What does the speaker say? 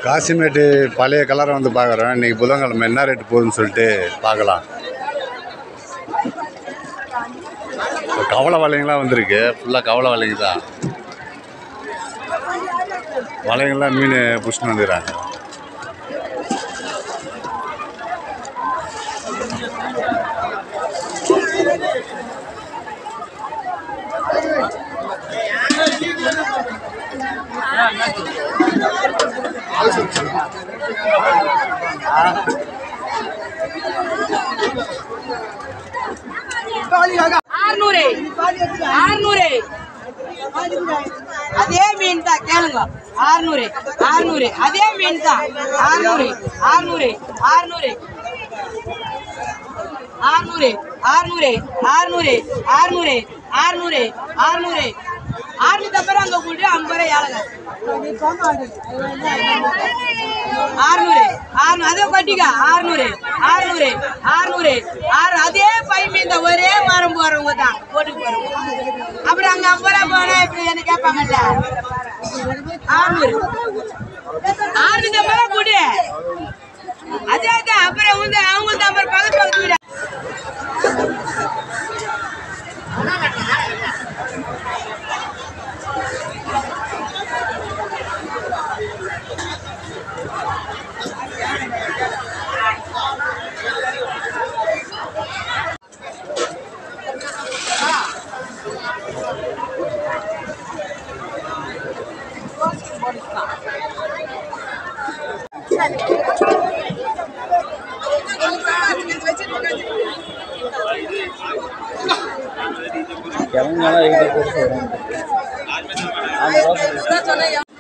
காசிமேட்டு பழைய கலரை வந்து பார்க்குறோம் இன்றைக்கி புதன்கிழமை என்ன ரேட்டு போகுதுன்னு சொல்லிட்டு பார்க்கலாம் இப்போ கவலை வலைங்களாம் வந்திருக்கு ஃபுல்லாக கவலை வலைங்க தான் வலைங்கள்லாம் மீன் பிடிச்சின்னு வந்துடுறாங்க ஆறுநூறு ஆறுநூறு அதே மீன் தான் கேளுங்க ஆறுநூறு ஆறுநூறு அதே மீன் தான் ஆறுநூறு ஆறுநூறு ஆறுநூறு ஆறுநூறு ஆறுநூறு ஆறுநூறு ஆறுநூறு ஆறுநூறு ஆறுநூறு ஆறுநூத்தி ஐம்பது அங்க கூட்டு ஐம்பது ரூபாய் ஏழுங்க ஆறுநூறு ஆறு அதே கொட்டிக்க ஆறுநூறு ஆறுநூறு ஆறுநூறு ஆறு அதே பை மீன் தான் ஒரே மரம் போறவங்க தான் போட்டு போறவங்க அப்புறம் அங்க ஐம்பது ரூபா போனா இப்படி என்ன கேட்பாங்கல்ல ஆறுநூறு ஆறுநூத்தி ஐம்பது ரூபா கூடு அதே தான் அப்புறம் வந்து அவங்க தான் அப்புறம் பக்கத்து பக்கத்து வீடு கிழங்காலாம் எங்கிட்ட போட்டு